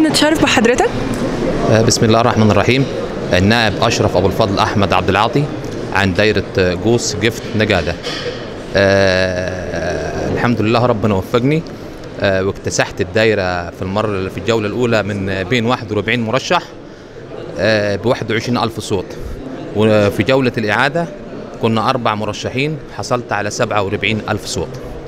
ممكن نتشرف بحضرتك؟ آه، بسم الله الرحمن الرحيم النائب أشرف أبو الفضل أحمد عبد العاطي عن دايرة جوس جفت نجادة آه الحمد لله ربنا وفقني آه واكتسحت الدايرة في المرة في الجولة الأولى من بين 41 مرشح آه ب 21 ألف صوت وفي جولة الإعادة كنا أربع مرشحين حصلت على 47 ألف صوت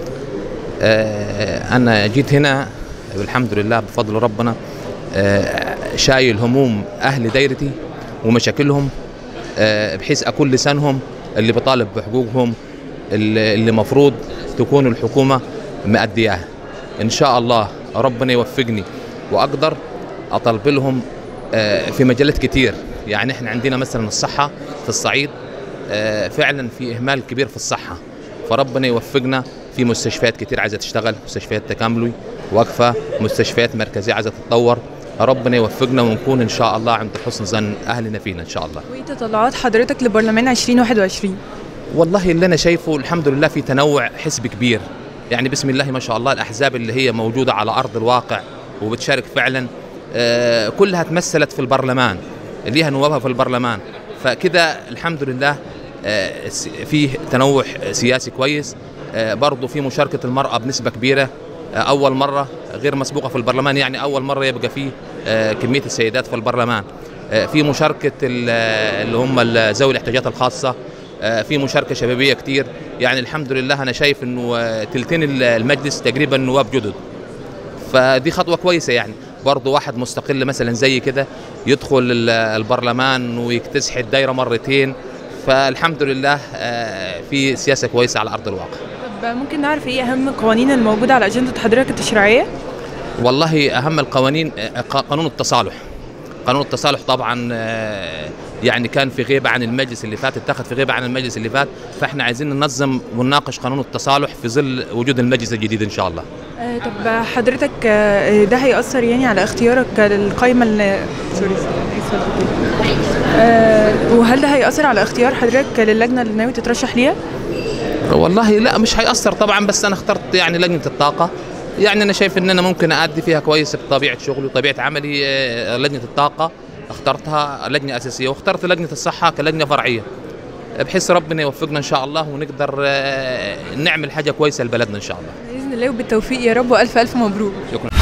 آه أنا جيت هنا الحمد لله بفضل ربنا آه شايل هموم أهل دايرتي ومشاكلهم آه بحيث أكون لسانهم اللي بطالب بحقوقهم اللي اللي مفروض تكون الحكومة مأدياها إن شاء الله ربنا يوفقني وأقدر أطلب لهم آه في مجالات كتير يعني احنا عندنا مثلا الصحة في الصعيد آه فعلا في إهمال كبير في الصحة فربنا يوفقنا في مستشفيات كتير عايزة تشتغل مستشفيات تكاملي واقفة مستشفيات مركزية عايزة تتطور ربنا يوفقنا ونكون إن شاء الله عند حسن ظن أهلنا فينا إن شاء الله وايه تطلعات حضرتك لبرلمان 2021 والله اللي انا شايفه الحمد لله في تنوع حزب كبير يعني بسم الله ما شاء الله الاحزاب اللي هي موجوده على ارض الواقع وبتشارك فعلا آه، كلها تمثلت في البرلمان ليها نوابها في البرلمان فكده الحمد لله آه، س- فيه تنوع سياسي كويس آه، برضه في مشاركه المراه بنسبه كبيره آه، اول مره غير مسبوقه في البرلمان يعني اول مره يبقى فيه آه، كميه السيدات في البرلمان آه، في مشاركه ال- اللي هم ال- ذوي الاحتياجات الخاصه آه، في مشاركه شبابيه كتير يعني الحمد لله انا شايف انه آه، تلتين ال- المجلس تقريبا نواب جدد فدي خطوه كويسه يعني برضه واحد مستقل مثلا زي كده يدخل ال- البرلمان ويكتسح الدايره مرتين فالحمد لله آه، في سياسه كويسه على ارض الواقع طب ممكن نعرف ايه اهم القوانين الموجوده على اجنده حضرتك التشريعيه؟ والله اهم القوانين آه، ق- قانون التصالح قانون التصالح طبعا آه، يعني كان في غيبه عن المجلس اللي فات اتخذ في غيبه عن المجلس اللي فات فاحنا عايزين ننظم ونناقش قانون التصالح في ظل وجود المجلس الجديد ان شاء الله آه، طب حضرتك آه، ده هيأثر يعني على اختيارك للقائمة ال- سوري آسفة. آه، وهل ده هيأثر على اختيار حضرتك للجنة اللي ناوي تترشح ليها؟ والله لا مش هيأثر طبعا بس انا اخترت يعني لجنه الطاقه يعني انا شايف ان انا ممكن اادي فيها كويس بطبيعه شغلي وطبيعه عملي آه، لجنه الطاقه اخترتها لجنه اساسيه واخترت لجنه الصحه كلجنه فرعيه بحيث ربنا يوفقنا ان شاء الله ونقدر آه، نعمل حاجه كويسه لبلدنا ان شاء الله بإذن الله وبالتوفيق يا رب وألف ألف مبروك شكرا